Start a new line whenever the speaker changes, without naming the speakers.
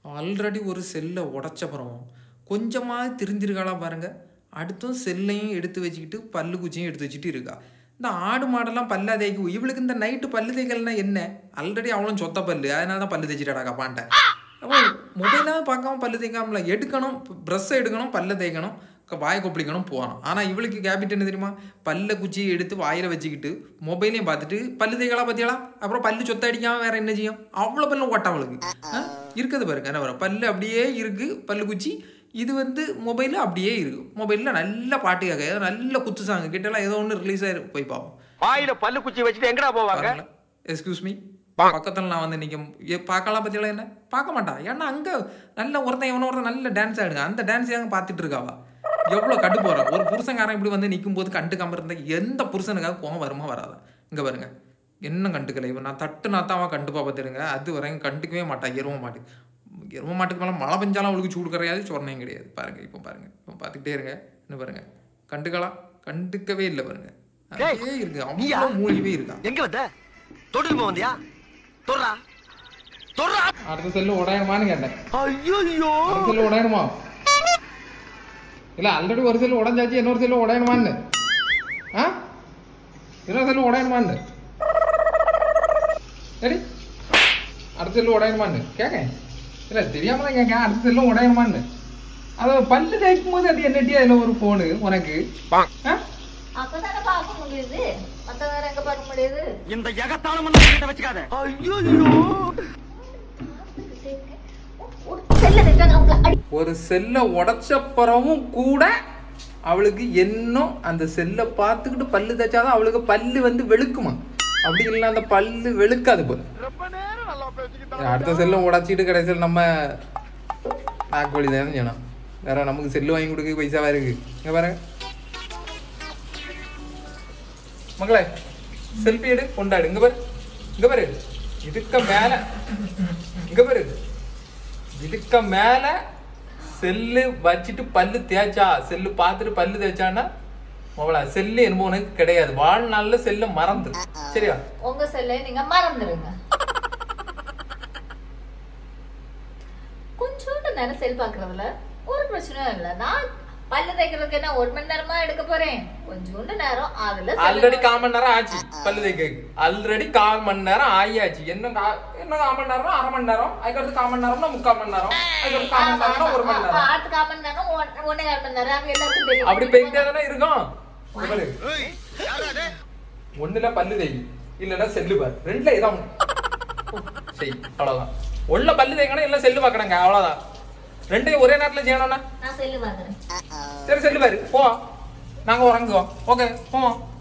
Already ஒரு செல்லை உடச்சப்புறம் கொஞ்சமாக திருந்திருக்காளா பாருங்க அடுத்தும் செல்லையும் எடுத்து வச்சுக்கிட்டு பல்லு குச்சியும் எடுத்து வச்சுட்டு இருக்கா இந்த ஆடு மாடெல்லாம் பல்லா தேய்க்கும் இவளுக்கு இந்த நைட்டு பல்லு தேய்க்கலன்னா என்ன ஆல்ரெடி அவளும் சொத்த பல்லு அதனால தான் பல்லு தேய்ச்சிட்டாடா கப்பான்ட்ட அப்போ மொபைலாக பார்க்காம பல்லு தேய்க்காமல எடுக்கணும் ப்ரெஸ்ஸை எடுக்கணும் பல்ல தேய்க்கணும் க- வாயை கொப்பளிக்கணும் போகணும் ஆனால் இவளுக்கு கேபிட் என்ன தெரியுமா பல்ல குச்சி எடுத்து வாயில் வச்சுக்கிட்டு மொபைலையும் பார்த்துட்டு பல்லு தேய்க்கலாம் பார்த்தியாளா அப்புறம் பல்லு சொத்த அடிக்காம வேற என்ன செய்யும் அவ்வளோ பல்லும் ஓட்ட அவளுக்கு ஆ? இருக்குது பாருங்க என்ன வரும் பல்லு அப்படியே இருக்கு பல்லு குச்சி இது வந்து மொபைல் அப்படியே இருக்கு மொபைலில் நல்ல பாட்டு கேட்க ஏதோ நல்ல குத்து சாங் கிட்டலாம் ஏதோ ஒன்று ரிலீஸ் ஆயிருக்கு போய் பார்ப்போம்
வாயில பல்லு குச்சி வச்சுட்டு எங்கடா போவாங்க
எக்ஸ்கியூஸ் மீ பக்கத்தில் நான் வந்து நிற்க பார்க்கலாம் பற்றியெல்லாம் என்ன பார்க்க மாட்டா ஏன்னா அங்கே நல்ல ஒருத்தன் எவனோ ஒருத்தன் நல்ல டான்ஸ் ஆடுங்க அந்த டான்ஸ் ஏங்க பார்த்துட்டு இருக்காவா எவ்வளோ கட்டு போகிறா ஒரு புருஷன்காரன் இப்படி வந்து நிற்கும் போது கண்டுக்காம இருந்தா எந்த புருஷனுக்காக கோவம் வருமா வராதா இங்கே பாருங்க என்ன கண்டுக்கல இவன் நான் தட்டு நாத்தாவா கண்டுப்பா பார்த்துருங்க அது வரைக்கும் கண்டுக்கவே மாட்டா எருவ மாட்டு எருவ மாட்டுக்கு மேலே மழை பெஞ்சாலும் அவளுக்கு சூடு கிடையாது சொன்னையும் கிடையாது பாருங்க இப்போ பாருங்க இப்போ பார்த்துக்கிட்டே இருங்க என்ன பாருங்க கண்டுக்கலாம் கண்டுக்கவே இல்லை பாருங்க அப்படியே இருக்கு அவ்வளோ மூலிகவே இருக்கா
எங்க வந்த தொட்டில் வந்தியா தொடுறா தொடுறா
அடுத்த செல்லு உடையணுமான்னு கேட்டேன்
ஐயோ
அடுத்த செல்லு உடையணுமா இல்ல ஆல்ரெடி ஒரு செல்லு உடைஞ்சாச்சு இன்னொரு செல்லு உடையணுமான்னு ஆ இன்னொரு செல்லு உடையணுமான்னு சரி அடுத்த செல்லு உடையணுமான்னு கேட்க இல்ல தெரியாம தான் கேட்க அடுத்த செல்லும் உடையணுமான்னு அது பல்லு தேய்க்கும் போது அது என்னட்டி அதுல ஒரு போனு உனக்கு ஆ?
அப்பதானே பார்க்க முடியுது மத்த வேற எங்க பார்க்க முடியுது
இந்த எகத்தாளம் கிட்ட வச்சுக்காத ஐயோ
ஒரு செல்ல நிறுத்தாங்க அவங்கள அடி
ஒரு செல்லை உடைச்சப்புறமும் கூட அவளுக்கு இன்னும் அந்த செல்லை பார்த்துக்கிட்டு பல்லு தேய்ச்சாதான் அவளுக்கு பல்லு வந்து வெளுக்குமா அப்படி இல்லைன்னா அந்த பல்லு வெளுக்காது போல அடுத்த செல்லை உடைச்சிட்டு கடைசியில் நம்ம நாக்கு வழி தான் செய்யணும் வேற நமக்கு செல்லு வாங்கி கொடுக்க பைசாவா இருக்கு இங்க பாருங்க மகளே செல்ஃபி எடு கொண்டாடு இங்க பாரு இங்க பாரு இதுக்க மேல இங்க பாரு இதுக்க மேல செல்லு வச்சுட்டு பல்லு தேய்ச்சா செல்லு பார்த்துட்டு பல்லு தேய்ச்சான்னா அவளா செல்லு என்னமோ உனக்கு கிடையாது வாழ்நாள்ல செல்ல மறந்து சரியா
உங்க செல்லை நீங்க மறந்துருங்க கொஞ்சோண்டு நேரம் செல் பாக்குறதுல ஒரு பிரச்சனையும் இல்ல நான் பல்லு தேய்க்கிறதுக்கு என்ன ஒரு மணி நேரமா எடுக்க போறேன் கொஞ்சோண்டு நேரம் அதுல cell
ஆல்ரெடி கால் மணி நேரம் ஆச்சு பல்லு தேய்க்க ஆல்ரெடி கால் மணி நேரம் ஆயாச்சு என்ன கா- என்ன கால் மணி நேரம் அரை மணி நேரம் அதுக்கடுத்து கால் மணி நேரம்னா முக்கால் மணி நேரம் அதுக்கடுத்து கால் மணி நேரம்னா ஒரு மணி நேரம்
அடுத்த கால் மணி நேரம் ஒன்- ஒன்னே கால் மணி நேரம் அது எல்லாருக்கும் தெரியும்
அப்படி போயிட்டே தானே இருக்கும் இங்க பாரு. ஒண்ணுல பல்லு தேய் இல்லன்னா செல்லு பாரு ரெண்டுல ஏதாவது ஒண்ணு. சரி அவ்வளவுதான் ஒண்ணுல பல்லு தேய்க்கணும் இல்ல செல்லு பார்க்கணுங்க அவ்வளவுதான் ரெண்டையும் ஒரே நேரத்துல செய்யணும்னா
நான் செல்லு பாக்குறேன்
சரி செல்லு பாரு போ நாங்க உறங்குவோம் ஓகே போவோம்